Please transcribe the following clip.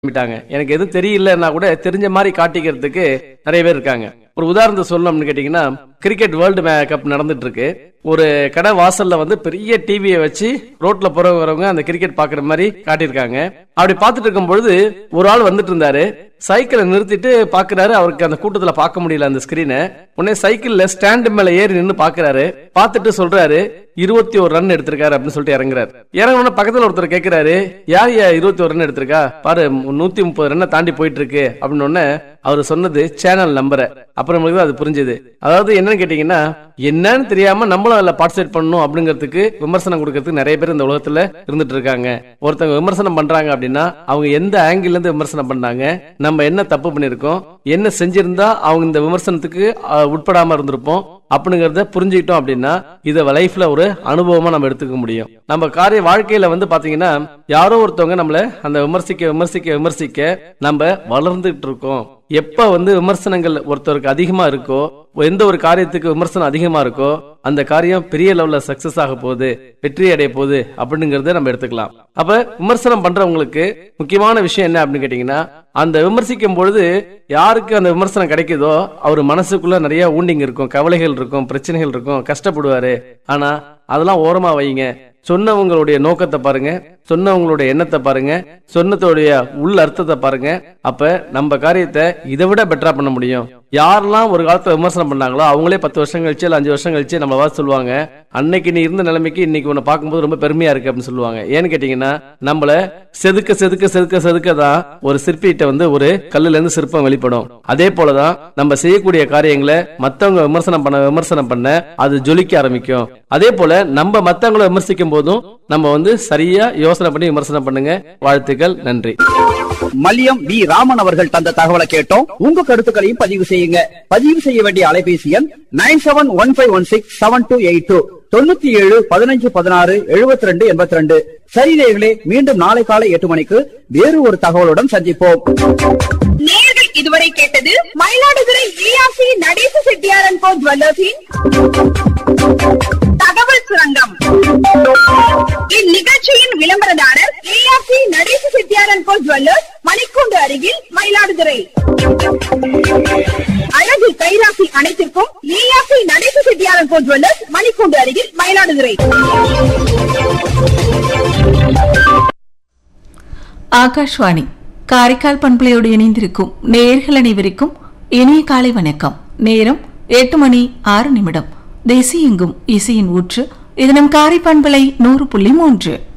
விட்டாங்க எனக்கு எதுவும் தெரியலன்னா கூட தெரிஞ்ச மாதிரி காட்டிக்கிறதுக்கு நிறைய பேர் இருக்காங்க ஒரு உதாரணத்தை சொல்லணும்னு கேட்டீங்கன்னா கிரிக்கெட் வேர்ல்டு கப் நடந்துட்டு இருக்கு ஒரு கடை வாசல்ல வந்து பெரிய டிவியை வச்சு ரோட்ல போறவங்க அந்த கிரிக்கெட் பாக்குற மாதிரி காட்டியிருக்காங்க அப்படி பார்த்துட்டு இருக்கும் பொழுது ஒரு ஆள் வந்துட்டு இருந்தாரு சைக்கிளை நிறுத்திட்டு பாக்குறாரு அவருக்கு அந்த கூட்டத்துல பார்க்க முடியல அந்த ஸ்கிரீனை உடனே சைக்கிள்ல ஸ்டாண்டு மேல ஏறி நின்னு பாக்குறாரு பார்த்துட்டு சொல்றாரு இருபத்தி ஒரு ரன் எடுத்திருக்காரு அப்படின்னு சொல்லிட்டு இறங்குறாரு இறங்கின பக்கத்துல ஒருத்தர் கேக்குறாரு யார் யா இருபத்தி ஒரு ரன் எடுத்திருக்கா பாரு நூத்தி முப்பது ரன்னை தாண்டி போயிட்டு இருக்கு அப்படின்னு உடனே அவர் சொன்னது சேனல் நம்பரை அப்புறம் நம்மளுக்கு தான் அது புரிஞ்சது அதாவது என்னன்னு கேட்டீங்கன்னா என்னன்னு தெரியாம நம்மளும் அதுல பார்ட்டிசிபேட் பண்ணணும் அப்படிங்கிறதுக்கு விமர்சனம் கொடுக்கறதுக்கு நிறைய பேர் இந்த உலகத்துல இருந்துட்டு இருக்காங்க ஒருத்தவங்க விமர்சனம் பண்றாங்க அப்படின்னா அவங்க எந்த ஆங்கிள் இருந்து விமர்சனம் பண்ணாங்க நம்ம என்ன தப்பு பண்ணிருக்கோம் என்ன செஞ்சிருந்தா அவங்க இந்த விமர்சனத்துக்கு அஹ், உட்படாம இருந்திருப்போம் அப்படிங்கறத புரிஞ்சுக்கிட்டோம் அப்படின்னா இத லைஃப்ல ஒரு அனுபவமா நம்ம எடுத்துக்க முடியும் நம்ம காரிய வாழ்க்கையில வந்து பாத்தீங்கன்னா யாரோ ஒருத்தவங்க நம்மள அந்த விமர்சிக்க விமர்சிக்க விமர்சிக்க நம்ம வளர்ந்துட்டு இருக்கோம் எப்ப வந்து விமர்சனங்கள் ஒருத்தருக்கு அதிகமா இருக்கோ எந்த ஒரு காரியத்துக்கு விமர்சனம் அதிகமா இருக்கோ அந்த காரியம் பெரிய லெவல்ல சக்சஸ் ஆக போகுது வெற்றி அடைய போகுது அப்படிங்கறத நம்ம எடுத்துக்கலாம் அப்ப விமர்சனம் பண்றவங்களுக்கு முக்கியமான விஷயம் என்ன அப்படின்னு கேட்டீங்கன்னா அந்த விமர்சிக்கும் பொழுது யாருக்கு அந்த விமர்சனம் கிடைக்குதோ அவர் மனசுக்குள்ள நிறைய ஊண்டிங் இருக்கும் கவலைகள் இருக்கும் பிரச்சனைகள் இருக்கும் கஷ்டப்படுவாரு ஆனா அதெல்லாம் ஓரமா வைங்க சொன்னவங்களுடைய நோக்கத்தை பாருங்க சொன்னவங்களுடைய எண்ணத்தை பாருங்க சொன்னதோடைய உள் அர்த்தத்தை பாருங்க அப்ப நம்ம காரியத்தை இதை விட பெட்டரா பண்ண முடியும் யாரெல்லாம் ஒரு காலத்துல விமர்சனம் பண்ணாங்களோ அவங்களே பத்து வருஷம் கழிச்சு இல்ல அஞ்சு வருஷம் கழிச்சு நம்ம பார்த்து சொல்லுவாங்க அன்னைக்கு நீ இருந்த நிலைமைக்கு இன்னைக்கு உன்னை பார்க்கும்போது ரொம்ப பெருமையா இருக்கு அப்படின்னு சொல்லுவாங்க ஏன்னு கேட்டீங்கன்னா நம்மள செதுக்க செதுக்க செதுக்க செதுக்க தான் ஒரு சிற்பிகிட்ட வந்து ஒரு கல்லுல இருந்து சிற்பம் வெளிப்படும் அதே போலதான் நம்ம செய்யக்கூடிய காரியங்களை மத்தவங்க விமர்சனம் பண்ண விமர்சனம் பண்ண அது ஜொலிக்க ஆரம்பிக்கும் அதே போல நம்ம மத்தவங்களை விமர்சிக்கும் போதும் நம்ம வந்து சரியா யோசனை பண்ணி விமர்சனம் பண்ணுங்க வாழ்த்துக்கள் நன்றி மல்லியம் வி ராமன் அவர்கள் தந்த தகவலை கேட்டோம் உங்க கருத்துக்களையும் பதிவு செய்யுங்க பதிவு செய்ய வேண்டிய அலைபேசி எண் nine seven one five one six seven two eight two தொண்ணூத்தி ஏழு பதினஞ்சு பதினாறு எழுபத்தி ரெண்டு எண்பத்தி ரெண்டு சரி நேயர்களே மீண்டும் நாளை காலை எட்டு மணிக்கு வேறு ஒரு தகவலுடன் சந்திப்போம் நேயர்கள் இதுவரை கேட்டது மயிலாடுதுறை ஏஆர்சி நடேச செட்டியாரன் கோ ஜுவல்லர்ஸின் தகவல் சுரங்கம் இந்நிகழ்ச்சியின் விளம்பரதாரர் ஏஆர்சி நடேச செட்டியாரன் கோ ஜுவல்லர்ஸ் மணிக்கூண்டு அருகில் மயிலாடுதுறை அழகு கைராசி அனைத்திற்கும் ஏஆர்சி நடேச செட்டியாரன் கோ ஜுவல்லர்ஸ் மணிக்கூண்டு அருகில் மயிலாடுதுறை ஆகாஷ்வாணி காரைக்கால் பண்பலையோடு இணைந்திருக்கும் நேயர்கள் அனைவருக்கும் இனிய காலை வணக்கம் நேரம் எட்டு மணி ஆறு நிமிடம் தேசியெங்கும் இசையின் ஊற்று இது நம் காரை பண்பலை நூறு புள்ளி மூன்று